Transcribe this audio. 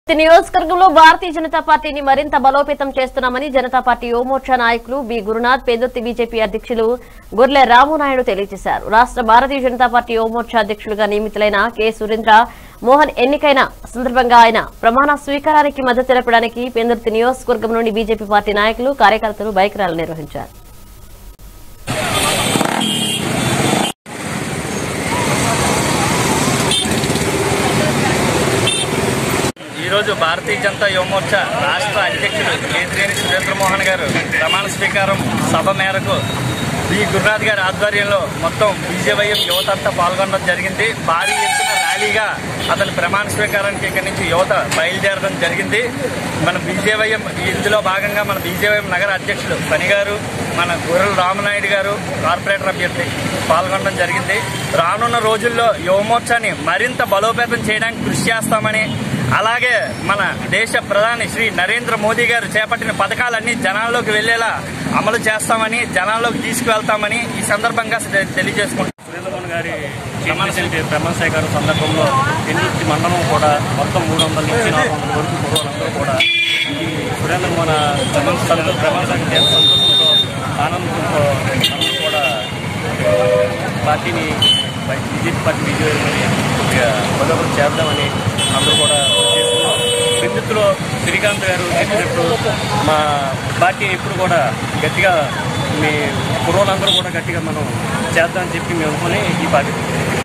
ఈ నియోజకవర్గంలో భారతీయ జనతా పార్టీని మరింత బలోపేతం చేస్తున్నామని జనతా పార్టీ యువమోర్చా నాయకులు బి గురునాథ్ పెందుర్తి బీజేపీ అధ్యక్షులు గొర్లె రామునాయుడు తెలియజేశారు రాష్ట్ర భారతీయ జనతా పార్టీ యువమోర్చా అధ్యక్షులుగా నియమితులైన కె సురేంద్ర మోహన్ ఎన్నికైన సందర్భంగా ఆయన ప్రమాణ స్వీకారానికి మద్దతు తెలపడానికి పెందుర్తి నియోజకవర్గం నుండి బీజేపీ పార్టీ నాయకులు కార్యకర్తలు బైక్ ర్యాలీ నిర్వహించారు ఈరోజు భారతీయ జనతా యువమోర్చా రాష్ట్ర అధ్యక్షుడు కేంద్రేని సురేంద్రమోహన్ గారు ప్రమాణ స్వీకారం సభ మేరకు బి గురునాథ్ గారి ఆధ్వర్యంలో మొత్తం బీజేవైఎం యువత అంతా పాల్గొనడం జరిగింది భారీ ఎత్తున ర్యాలీగా అతని ప్రమాణ స్వీకారానికి ఇక్కడి నుంచి యువత బయలుదేరడం జరిగింది మన బీజేవైఎం ఇందులో భాగంగా మన బీజేవైఎం నగర అధ్యక్షుడు పని గారు మన గొర్రెల రామనాయుడు గారు కార్పొరేటర్ అభ్యర్థి పాల్గొనడం జరిగింది రానున్న రోజుల్లో యువమోర్చాని మరింత బలోపేతం చేయడానికి కృషి చేస్తామని అలాగే మన దేశ ప్రధాని శ్రీ నరేంద్ర మోదీ గారు చేపట్టిన పథకాలన్నీ జనాల్లోకి వెళ్లేలా అమలు చేస్తామని జనాల్లోకి తీసుకువెళ్తామని ఈ సందర్భంగా తె- తెలియజేసుకుంటున్నాం సురేంద్రమోహన్ గారి ప్రమాణ ప్రమాణ స్వీకారం సందర్భంలో ఎన్నిటి మండలం కూడా మొత్తం మూడు వందల నుంచి నాలుగు వందల వరకు కుర్రోళ్ళందరూ కూడా ఈ సురేంద్రమోహన్ ప్రమాణ స్వీకారం ప్రమాణ స్వీకారం చేసిన సంతోషంతో ఆనందంతో అందరూ కూడా పార్టీని బీజేపీ పార్టీ బీజేపీ బలోపేతం చేద్దామని అందరూ కూడా చేస్తున్నాం విద్యుత్తులో శ్రీకాంత్ గారు చెప్పినప్పుడు మా పార్టీని ఎప్పుడు కూడా గట్టిగా మీ కుర్రోళ్ళందరూ కూడా గట్టిగా మనం చేద్దామని చెప్పి మేము అనుకుని ఈ పార్టీ